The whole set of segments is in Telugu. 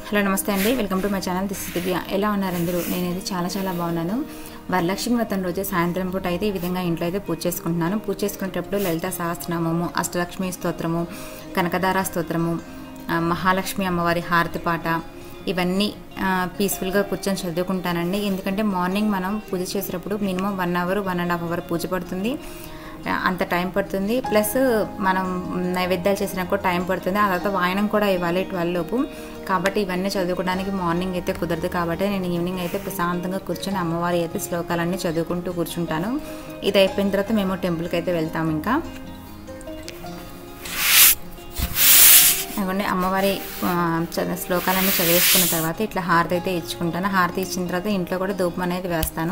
హలో నమస్తే అండి welcome to my channel this Divya ఎలా ఉన్నారు అందరూ నేనైతే చాలా చాలా బాగున్నాను వరలక్ష్మి వ్రతం రోజు సాయంత్రం పూట అయితే ఈ విధంగా ఇంట్లో అయితే పూజ చేసుకుంటున్నాను పూజ చేసుకునేటప్పుడు లలిత సహస్రనామము అష్టలక్ష్మి స్తోత్రము కనకదార స్తోత్రము ఆ, మహాలక్ష్మి అమ్మవారి హారతి పాట ఇవన్నీ పీస్ఫుల్గా కూర్చొని చదువుకుంటానండి ఎందుకంటే మార్నింగ్ మనం పూజ చేసేటప్పుడు minimum one hour one and half hour పూజ పడుతుంది అంత టైం పడుతుంది ప్లస్ మనం నైవేద్యాలు చేసినాక కూడా టైం పడుతుంది ఆ తర్వాత వాయనం కూడా ఇవ్వాలి ట్వెల్వ్ లోపు కాబట్టి ఇవన్నీ చదువుకోవడానికి మార్నింగ్ అయితే కుదరదు కాబట్టి నేను ఈవినింగ్ అయితే ప్రశాంతంగా కూర్చొని అమ్మవారి అయితే శ్లోకాలన్నీ చదువుకుంటూ కూర్చుంటాను ఇది అయిపోయిన తర్వాత మేము టెంపుల్కి అయితే వెళ్తాం ఇంకా అదిగోండి అమ్మవారి ఆ, చ- శ్లోకాలన్నీ చదివేసుకున్న తర్వాత ఇట్లా హారతి అయితే ఇచ్చుకుంటాను హారతి ఇచ్చిన తర్వాత ఇంట్లో కూడా ధూపం అనేది వేస్తాను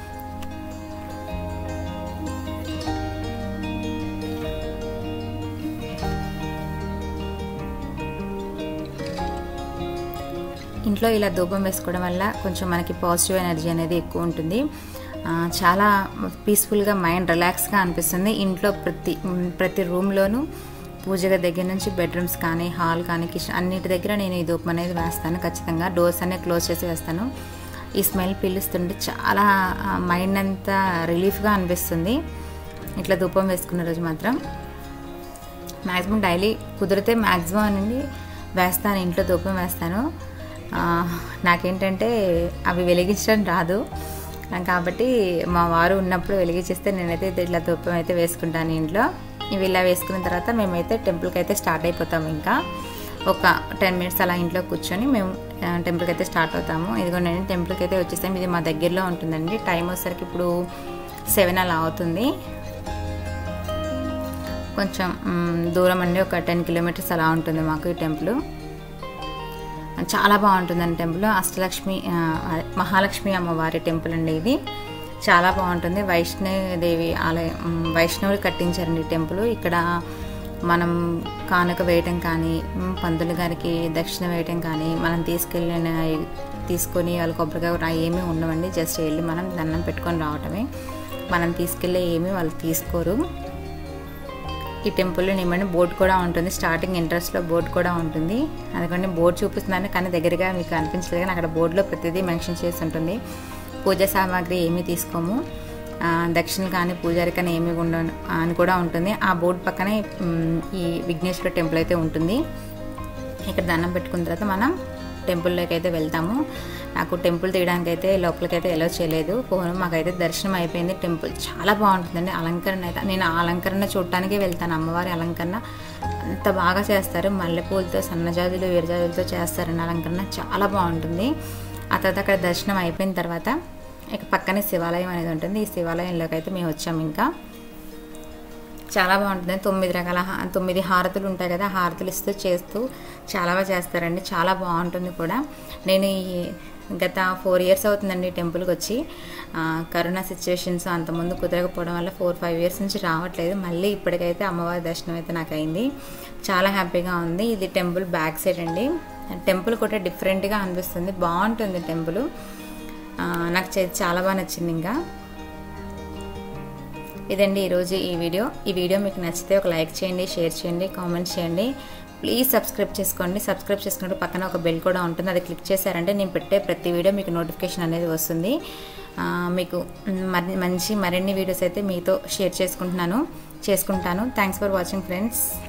ఇంట్లో ఇలా ధూపం వేసుకోవడం వల్ల కొంచెం మనకి పాజిటివ్ ఎనర్జీ అనేది ఎక్కువ ఉంటుంది ఆ, చాలా పీస్ఫుల్గా మైండ్ రిలాక్స్గా అనిపిస్తుంది ఇంట్లో ప్రతి మ్, ప్రతి రూమ్లోనూ పూజ గది దగ్గర నుంచి బెడ్రూమ్స్ కానీ హాల్ కానీ కిచెన్ అన్నిటి దగ్గర నేను ఈ ధూపం అనేది వేస్తాను ఖచ్చితంగా డోర్స్ అన్నీ క్లోజ్ చేసి వేస్తాను ఈ స్మెల్ పీలుస్తుంటే చాలా మైండ్ అంతా రిలీఫ్గా అనిపిస్తుంది ఇట్లా ధూపం వేసుకున్న రోజు మాత్రం మ్యాక్సిమం డైలీ కుదిరితే మ్యాక్సిమం అనేది వేస్తాను ఇంట్లో ధూపం వేస్తాను ఆ, నాకేంటంటే అవి వెలిగించడం రాదు ఆ, కాబట్టి మా వారు ఉన్నప్పుడు వెలిగించేస్తే నేనైతే ఇట్లా ధూపం అయితే వేసుకుంటాను ఇంట్లో ఇవి ఇలా వేసుకున్న తర్వాత మేమైతే టెంపుల్కి అయితే స్టార్ట్ అయిపోతాము ఇంకా ఒక టెన్ మినిట్స్ అలా ఇంట్లో కూర్చొని మేము ఆ, టెంపుల్కి అయితే స్టార్ట్ అవుతాము ఇదిగో నేను టెంపుల్కి అయితే వచ్చేసాం ఇది మా దగ్గరలో ఉంటుందండి టైం వచ్చేసరికి ఇప్పుడు సెవెన్ అలా అవుతుంది కొంచెం మ్, దూరం అండి ఒక టెన్ కిలోమీటర్స్ అలా ఉంటుంది మాకు ఈ టెంపుల్ చాలా బాగుంటుందండి టెంపుల్ అష్టలక్ష్మి ఆ, అదే, మహాలక్ష్మి అమ్మవారి టెంపుల్ అండి ఇది చాలా బాగుంటుంది వైష్ణదేవి ఆలయం మ్, వైష్ణవులు కట్టించారండి ఈ టెంపుల్ ఇక్కడ మనం కానుక వేయటం కానీ మ్, పంతులు గారికి దక్షిణ వేయటం కానీ మనం తీసుకెళ్ళిన తీసుకొని వాళ్ళ కొబ్బరికాయ ఏమీ ఉండవండి జస్ట్ వెళ్ళి మనం దండం పెట్టుకొని రావటమే మనం తీసుకెళ్ళే ఏమీ వాళ్ళు తీసుకోరు ఈ టెంపుల్లో నిమ్మని బోట్ కూడా ఉంటుంది స్టార్టింగ్ ఎంట్రన్స్లో బోట్ కూడా ఉంటుంది అందుకని బోట్ చూపిస్తున్నాను కానీ దగ్గరగా మీకు అనిపించలేదు కానీ అక్కడ బోర్డులో ప్రతిదీ మెన్షన్ చేసి ఉంటుంది పూజా సామాగ్రి ఏమీ తీసుకోము ఆ, దక్షిణ కానీ పూజారి కానీ ఏమీ ఉండ అని కూడా ఉంటుంది ఆ బోర్డు పక్కనే మ్, ఈ విఘ్నేశ్వర టెంపుల్ అయితే ఉంటుంది ఇక్కడ దండం పెట్టుకున్న తర్వాత మనం టెంపుల్లోకి అయితే వెళ్తాము నాకు టెంపుల్ తీయడానికి అయితే లోపలికి అయితే ఎలా చేయలేదు ఫోన్ మాకైతే దర్శనం అయిపోయింది టెంపుల్ చాలా బాగుంటుందండి అలంకరణ అయితే నేను ఆ అలంకరణ చూడటానికే వెళ్తాను అమ్మవారి అలంకరణ అంత బాగా చేస్తారు మల్లెపూలతో సన్నజాజులు విరజాజులతో చేస్తారండి అలంకరణ చాలా బాగుంటుంది ఆ తర్వాత అక్కడ దర్శనం అయిపోయిన తర్వాత ఇక పక్కనే శివాలయం అనేది ఉంటుంది ఈ శివాలయంలోకి అయితే మేము వచ్చాము ఇంకా చాలా బాగుంటుంది తొమ్మిది రకాల హా- తొమ్మిది హారతులు ఉంటాయి కదా హారతులు ఇస్తూ చేస్తూ చాలా బాగా చేస్తారండి చాలా బాగుంటుంది కూడా నేను ఈ గత ఫోర్ ఇయర్స్ అవుతుందండి ఈ టెంపుల్కి వచ్చి ఆ, కరోనా సిచ్యువేషన్స్ అంతకుముందు కుదరకపోవడం వల్ల ఫోర్ ఫైవ్ ఇయర్స్ నుంచి రావట్లేదు మళ్ళీ ఇప్పటికైతే అమ్మవారి దర్శనం అయితే నాకు అయింది చాలా హ్యాపీగా ఉంది ఇది టెంపుల్ బ్యాక్ సైడ్ అండి టెంపుల్ కూడా డిఫరెంట్గా అనిపిస్తుంది బాగుంటుంది టెంపుల్ ఆ, నాకు చే- చాలా బాగా నచ్చింది ఇంకా ఇదండి ఈరోజు ఈ వీడియో ఈ వీడియో మీకు నచ్చితే ఒక లైక్ చేయండి షేర్ చేయండి కామెంట్ చేయండి ప్లీజ్ సబ్స్క్రైబ్ చేసుకోండి సబ్స్క్రైబ్ చేసుకున్నప్పుడు పక్కన ఒక బెల్ కూడా ఉంటుంది అది క్లిక్ చేశారంటే నేను పెట్టే ప్రతి వీడియో మీకు నోటిఫికేషన్ అనేది వస్తుంది ఆ, మీకు మరి మంచి మరిన్ని వీడియోస్ అయితే మీతో షేర్ చేసుకుంటున్నాను చేసుకుంటాను థ్యాంక్స్ ఫర్ వాచింగ్ ఫ్రెండ్స్